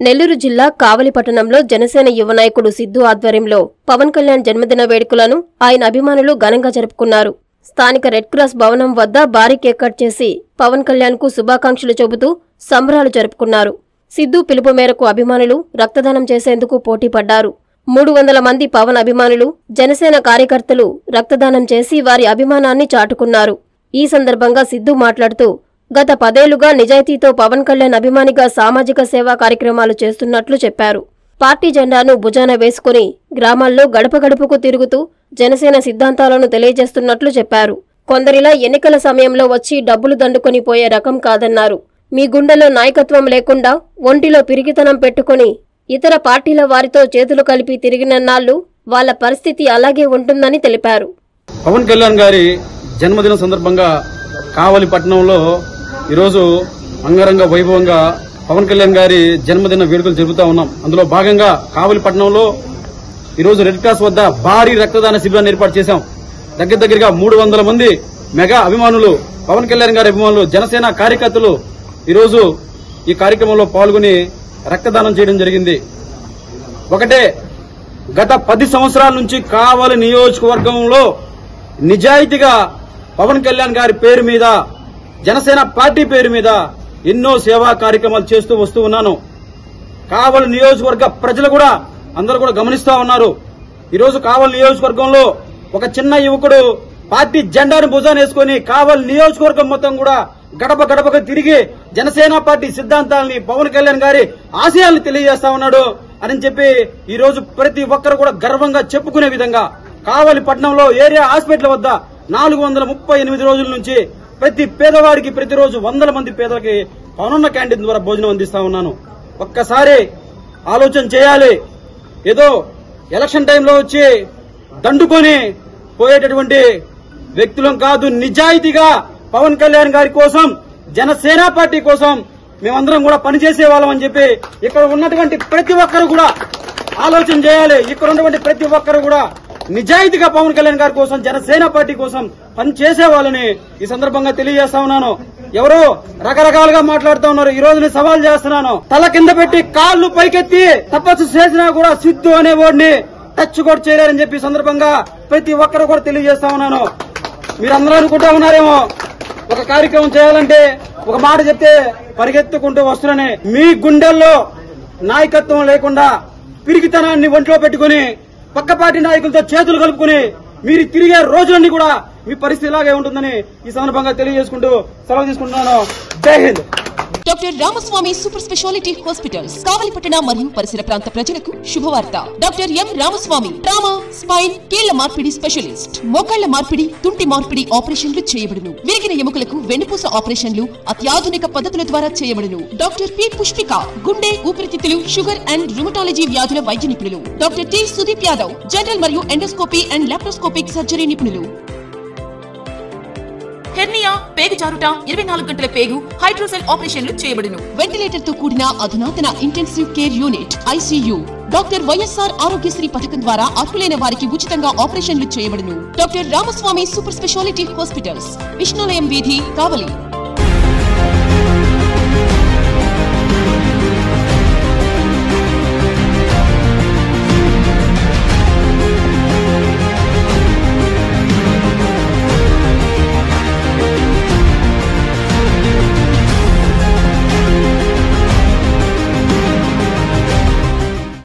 నెల్లూరు జిల్లా కావలిపట్టణంలో జనసేన యువ నాయకుడు సిద్ధు ఆధ్వర్యంలో పవన్ కళ్యాణ్ జన్మదిన వేడుకలను ఆయన అభిమానులు ఘనంగా జరుపుకున్నారు స్థానిక రెడ్ క్రాస్ భవనం వద్ద భారీ కేక్ కట్ చేసి పవన్ కళ్యాణ్ కు శుభాకాంక్షలు చెబుతూ సంబరాలు జరుపుకున్నారు సిద్ధు పిలుపు మేరకు అభిమానులు రక్తదానం చేసేందుకు పోటీ పడ్డారు మూడు వందల మంది పవన్ అభిమానులు జనసేన కార్యకర్తలు రక్తదానం చేసి వారి అభిమానాన్ని చాటుకున్నారు ఈ సందర్భంగా సిద్ధు మాట్లాడుతూ గత పదేళ్లుగా నిజాయితీతో పవన్ కళ్యాణ్ అభిమానిగా సామాజిక సేవా కార్యక్రమాలు చేస్తున్నట్లు చెప్పారు పార్టీ జెండాను భుజాన వేసుకుని గ్రామాల్లో గడప గడపకు తిరుగుతూ జనసేన సిద్ధాంతాలను తెలియజేస్తున్నట్లు చెప్పారు కొందరిలా ఎన్నికల సమయంలో వచ్చి డబ్బులు దండుకొని పోయే రకం కాదన్నారు మీ గుండెలో నాయకత్వం లేకుండా ఒంటిలో పిరిగితనం పెట్టుకుని ఇతర పార్టీల వారితో చేతులు కలిపి తిరిగినన్నాళ్లు వాళ్ళ పరిస్థితి అలాగే ఉంటుందని తెలిపారు పవన్ కళ్యాణ్ గారి జన్మదినం సందర్భంగా కావలి పట్టణంలో ఈరోజు అంగరంగ వైభవంగా పవన్ కళ్యాణ్ గారి జన్మదిన వేడుకలు జరుపుతా ఉన్నాం అందులో భాగంగా కావలి పట్టణంలో ఈరోజు రెడ్ క్రాస్ వద్ద భారీ రక్తదాన శిబిరాన్ని ఏర్పాటు చేశాం దగ్గర దగ్గరగా మూడు వందల మంది మెగా అభిమానులు పవన్ కళ్యాణ్ గారి అభిమానులు జనసేన కార్యకర్తలు ఈరోజు ఈ కార్యక్రమంలో పాల్గొని రక్తదానం చేయడం జరిగింది ఒకటే గత పది సంవత్సరాల నుంచి కావలి నియోజకవర్గంలో నిజాయితీగా పవన్ కళ్యాణ్ గారి పేరు మీద జనసేన పార్టీ పేరు మీద ఎన్నో సేవా కార్యక్రమాలు చేస్తూ వస్తూ ఉన్నాను కావలి నియోజకవర్గ ప్రజలు కూడా అందరూ కూడా గమనిస్తా ఉన్నారు ఈరోజు కావలి నియోజకవర్గంలో ఒక చిన్న యువకుడు పార్టీ జెండాను భుజాన్ని వేసుకుని కావలి నియోజకవర్గం మొత్తం కూడా గడప గడపగా తిరిగి జనసేన పార్టీ సిద్ధాంతాలని పవన్ కళ్యాణ్ గారి ఆశయాలను తెలియజేస్తా ఉన్నాడు అని చెప్పి ఈ రోజు ప్రతి ఒక్కరు కూడా గర్వంగా చెప్పుకునే విధంగా కావలి పట్టణంలో ఏరియా హాస్పిటల్ వద్ద నాలుగు వందల ముప్పై ఎనిమిది రోజుల నుంచి ప్రతి పేదవాడికి ప్రతిరోజు వందల మంది పేదలకి పవనన్న క్యాంటీన్ ద్వారా భోజనం అందిస్తా ఉన్నాను ఒక్కసారి ఆలోచన చేయాలి ఏదో ఎలక్షన్ టైంలో వచ్చి దండుకొని పోయేటటువంటి వ్యక్తులం కాదు నిజాయితీగా పవన్ కళ్యాణ్ గారి కోసం జనసేన పార్టీ కోసం మేమందరం కూడా పనిచేసే వాళ్ళం అని చెప్పి ఇక్కడ ఉన్నటువంటి ప్రతి ఒక్కరు కూడా ఆలోచన చేయాలి ఇక్కడ ఉన్నటువంటి ప్రతి ఒక్కరు కూడా నిజాయితీగా పవన్ కళ్యాణ్ గారి కోసం జనసేన పార్టీ కోసం పని చేసే వాళ్ళని ఈ సందర్భంగా తెలియజేస్తా ఉన్నాను ఎవరో రకరకాలుగా మాట్లాడుతూ ఉన్నారు ఈ రోజు నేను సవాల్ చేస్తున్నాను తల కింద పెట్టి కాళ్ళు పైకెత్తి తపస్సు చేసినా కూడా సిద్ధు అనే వాడిని టచ్ కూడా చేయలేరని చెప్పి ఈ సందర్భంగా ప్రతి ఒక్కరు కూడా తెలియజేస్తా ఉన్నాను మీరందరూ అనుకుంటా ఉన్నారేమో ఒక కార్యక్రమం చేయాలంటే ఒక మాట చెప్తే పరిగెత్తుకుంటూ వస్తున్నానే మీ గుండెల్లో నాయకత్వం లేకుండా పిరిగితనాన్ని ఒంట్లో పెట్టుకుని పక్కపాటి నాయకులతో చేతులు కలుపుకుని మీరు తిరిగే రోజులన్నీ కూడా మీ పరిస్థితి ఇలాగే ఉంటుందని ఈ సందర్భంగా తెలియజేసుకుంటూ సెలవు తీసుకుంటున్నాను Jai Hind doctor Ramaswamy super speciality hospitals కావలిపట్టణ మరియు పరిసర ప్రాంత ప్రజలకు శుభవార్త doctor M Ramaswamy trauma spine కీళ్ల మార్పిడి స్పెషలిస్ట్ మోకాళ్ల మార్పిడి తుంటి మార్పిడి ఆపరేషన్లు చేయబడును విరిగిన ఎముకలకు వెన్నుపూస ఆపరేషన్లు అత్యాధునిక పద్ధతుల ద్వారా చేయబడును డాక్టర్ పి పుష్పిక గుండె ఊపిరితిత్తులు షుగర్ అండ్ రుమటాలజీ వ్యాధుల వైద్య నిపుణులు doctor T Sudeep Yadav general మరియు ఎండోస్కోపీ అండ్ లాప్రోస్కోపిక్ సర్జరీ నిపుణులు హెర్నియా పేగు జారుట ఇరవై నాలుగు గంటల పేగు హైడ్రోసెల్ ఆపరేషన్లు చేయబడును వెంటిలేటర్ తో కూడిన అధునాతన intensive care unit ICU doctor YSR Aarogyasri పథకం ద్వారా అర్హులైన వారికి ఉచితంగా ఆపరేషన్లు చేయబడును doctor Ramaswamy super speciality hospitals Vishnulayam వీధి కావలి